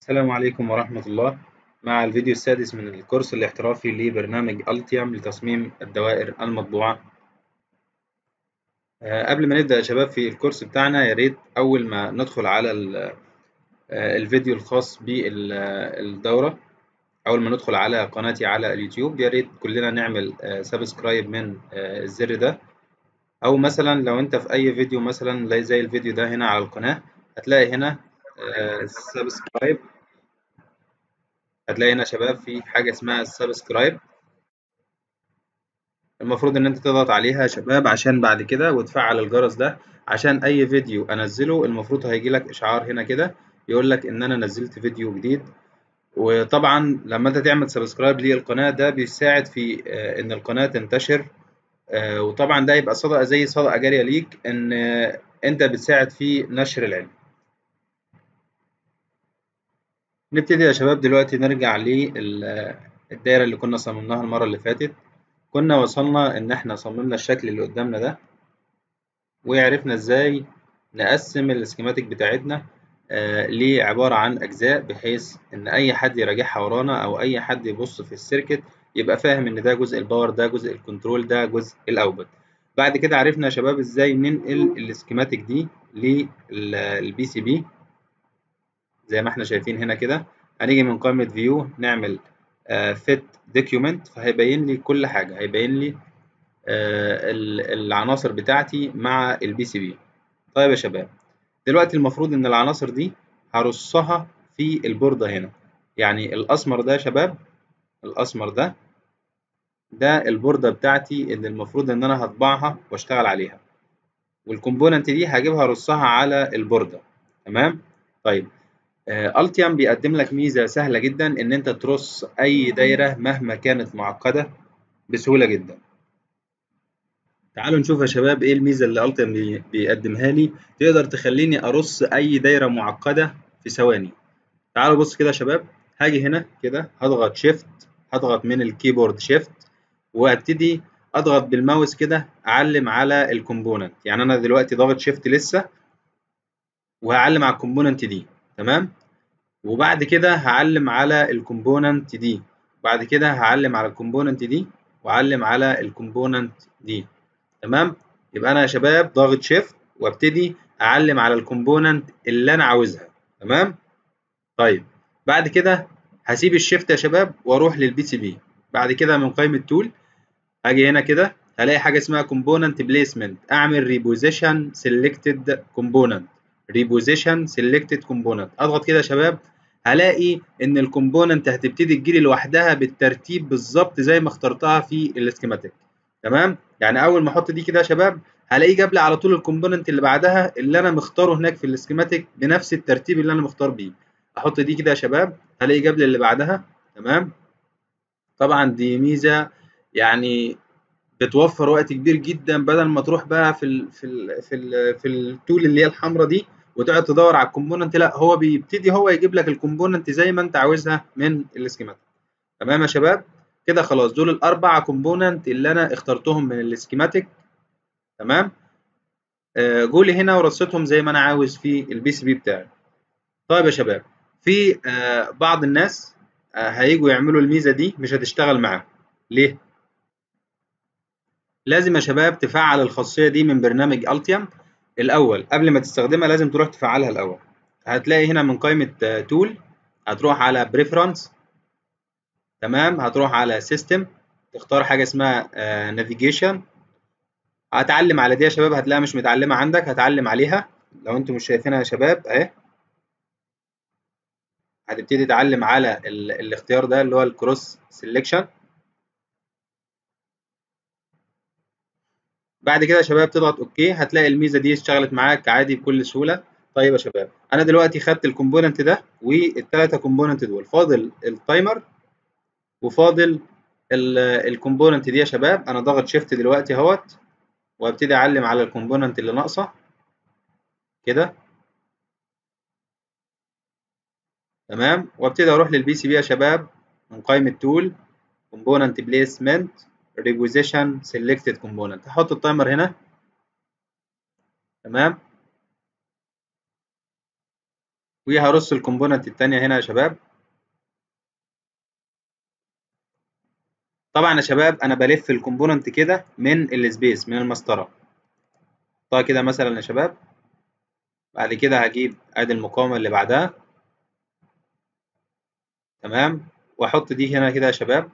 السلام عليكم ورحمة الله مع الفيديو السادس من الكورس الاحترافي لبرنامج ألتيم لتصميم الدوائر المطبوعة آه، قبل ما نبدأ يا شباب في الكورس بتاعنا يا ريت أول ما ندخل على آه، الفيديو الخاص بالدورة أول ما ندخل على قناتي على اليوتيوب يا ريت كلنا نعمل سبسكرايب من آه، الزر ده أو مثلا لو أنت في أي فيديو مثلا زي الفيديو ده هنا على القناة هتلاقي هنا سبسكرايب هتلاقي هنا يا شباب في حاجة اسمها السبسكرايب المفروض ان انت تضغط عليها يا شباب عشان بعد كده وتفعل الجرس ده عشان اي فيديو انزله المفروض هيجي لك اشعار هنا كده يقول لك ان انا نزلت فيديو جديد وطبعا لما انت تعمل سبسكرايب للقناة ده بيساعد في آه، ان القناة تنتشر آه، وطبعا ده يبقى صدقة زي صدقة جارية ليك ان آه، انت بتساعد في نشر العلم نبتدي يا شباب دلوقتي نرجع للدايرة اللي كنا صممناها المرة اللي فاتت كنا وصلنا إن إحنا صممنا الشكل اللي قدامنا ده وعرفنا إزاي نقسم السكيماتيك بتاعتنا آه لعبارة عن أجزاء بحيث إن أي حد يراجعها ورانا أو أي حد يبص في السيركت يبقى فاهم إن ده جزء الباور ده جزء الكنترول ده جزء الأوبت بعد كده عرفنا يا شباب إزاي ننقل السكيماتيك دي للبي سي بي زي ما احنا شايفين هنا كده هنيجي من قائمة فيو نعمل فيت uh, دوكيومنت فهيبين لي كل حاجة هيبين لي uh, العناصر بتاعتي مع البي سي بي طيب يا شباب دلوقتي المفروض ان العناصر دي هرصها في البوردة هنا يعني الاسمر ده يا شباب الاسمر ده ده البوردة بتاعتي اللي المفروض ان انا هطبعها واشتغل عليها والكومبوننت دي هجيبها ارصها على البوردة تمام طيب التيام بيقدم لك ميزه سهله جدا ان انت ترص اي دايره مهما كانت معقده بسهوله جدا تعالوا نشوف يا شباب ايه الميزه اللي التيام بيقدمها لي تقدر تخليني ارص اي دايره معقده في ثواني تعالوا بص كده يا شباب هاجي هنا كده هضغط شيفت هضغط من الكيبورد شيفت وابتدي اضغط بالماوس كده اعلم على الكومبوننت يعني انا دلوقتي ضاغط شيفت لسه وهعلم على الكومبوننت دي تمام وبعد كده هعلم على الكومبوننت دي بعد كده هعلم على الكومبوننت دي واعلم على الكومبوننت دي تمام يبقى انا يا شباب ضاغط شيفت وابتدي اعلم على الكومبوننت اللي انا عاوزها تمام طيب بعد كده هسيب الشيفت يا شباب واروح للبي سي بي بعد كده من قائمه تول هاجي هنا كده هلاقي حاجه اسمها كومبوننت بليسمنت اعمل ريبوزيشن سيلكتد كومبوننت ريبوزيشن سيلكتد كومبوننت اضغط كده يا شباب هلاقي ان الكومبوننت هتبتدي تجيلي لوحدها بالترتيب بالظبط زي ما اخترتها في السكيماتيك تمام يعني اول ما احط دي كده يا شباب هلاقيه جاب لي على طول الكومبوننت اللي بعدها اللي انا مختاره هناك في السكيماتيك بنفس الترتيب اللي انا مختار بيه احط دي كده يا شباب هلاقيه جاب لي اللي بعدها تمام طبعا دي ميزه يعني بتوفر وقت كبير جدا بدل ما تروح بقى في ال في ال في ال في التول اللي هي الحمراء دي وتقعد تدور على الكومبوننت لا هو بيبتدي هو يجيب لك الكومبوننت زي ما انت عاوزها من السكيماتيك تمام يا شباب كده خلاص دول الاربع كومبوننت اللي انا اخترتهم من السكيماتيك تمام آه جولي هنا ورصيتهم زي ما انا عاوز في البي سي بي بتاعي طيب يا شباب في آه بعض الناس آه هيجوا يعملوا الميزه دي مش هتشتغل معاهم ليه لازم يا شباب تفعل الخاصيه دي من برنامج التيم الاول قبل ما تستخدمها لازم تروح تفعلها الاول هتلاقي هنا من قائمه تول هتروح على بريفرنس تمام هتروح على سيستم تختار حاجه اسمها نافيجيشن هتعلم على دي يا شباب هتلاقيها مش متعلمه عندك هتعلم عليها لو انتم مش شايفينها يا شباب اهي هتبتدي تعلم على الاختيار ده اللي هو الكروس سيلكشن بعد كده يا شباب تضغط اوكي هتلاقي الميزه دي اشتغلت معاك عادي بكل سهوله طيب يا شباب انا دلوقتي خدت الكومبوننت ده والثلاثه كومبوننت دول فاضل التايمر وفاضل الكومبوننت دي يا شباب انا ضاغط شيفت دلوقتي اهوت وابتدي اعلم على الكومبوننت اللي ناقصه كده تمام وابتدي اروح للبي سي بي يا شباب من قائمه تول كومبوننت بليسمنت reposition selected component هحط التايمر هنا تمام وهرص الكومبوننت التانية هنا يا شباب طبعا يا شباب انا بلف الكومبوننت كده من السبيس من المسطره طيب كده مثلا يا شباب بعد كده هجيب ادي المقاومه اللي بعدها تمام واحط دي هنا كده يا شباب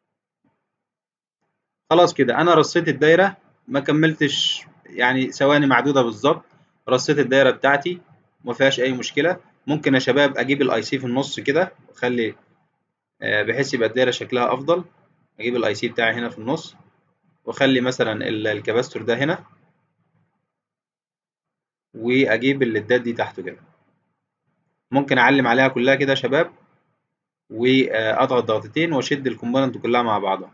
خلاص كده انا رصيت الدايره ما كملتش يعني ثواني معدوده بالظبط رصيت الدايره بتاعتي ما فيهاش اي مشكله ممكن يا شباب اجيب الاي سي في النص كده واخلي آه، بحيث يبقى الدايره شكلها افضل اجيب الاي سي بتاعي هنا في النص واخلي مثلا الكباستور ده هنا واجيب الليدات دي تحته كده ممكن اعلم عليها كلها كده يا شباب واضغط ضغطتين واشد الكومبوننت كلها مع بعضها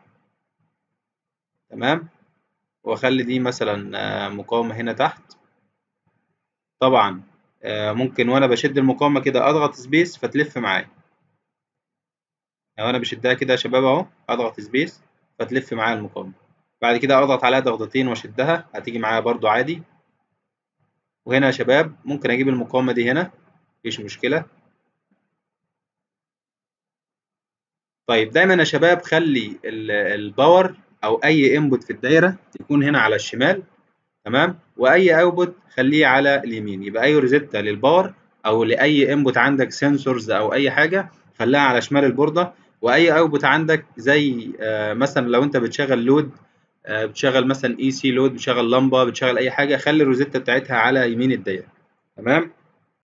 تمام واخلي دي مثلا آه، مقاومة هنا تحت طبعا آه، ممكن وانا بشد المقاومة كده اضغط سبيس فتلف معايا لو انا بشدها كده يا شباب اهو اضغط سبيس فتلف معايا المقاومة بعد كده اضغط عليها ضغطتين واشدها هتيجي معايا برضو عادي وهنا يا شباب ممكن اجيب المقاومة دي هنا مفيش مشكلة طيب دايما يا شباب خلي الباور او اي انبوت في الدايره يكون هنا على الشمال تمام واي اوتبوت خليه على اليمين يبقى اي روزيتا للباور او لاي انبوت عندك سنسورز او اي حاجه خليها على شمال البورده واي اوتبوت عندك زي آه مثلا لو انت بتشغل لود آه بتشغل مثلا اي سي لود بتشغل لمبه بتشغل اي حاجه خلي الروزيتا بتاعتها على يمين الدايره تمام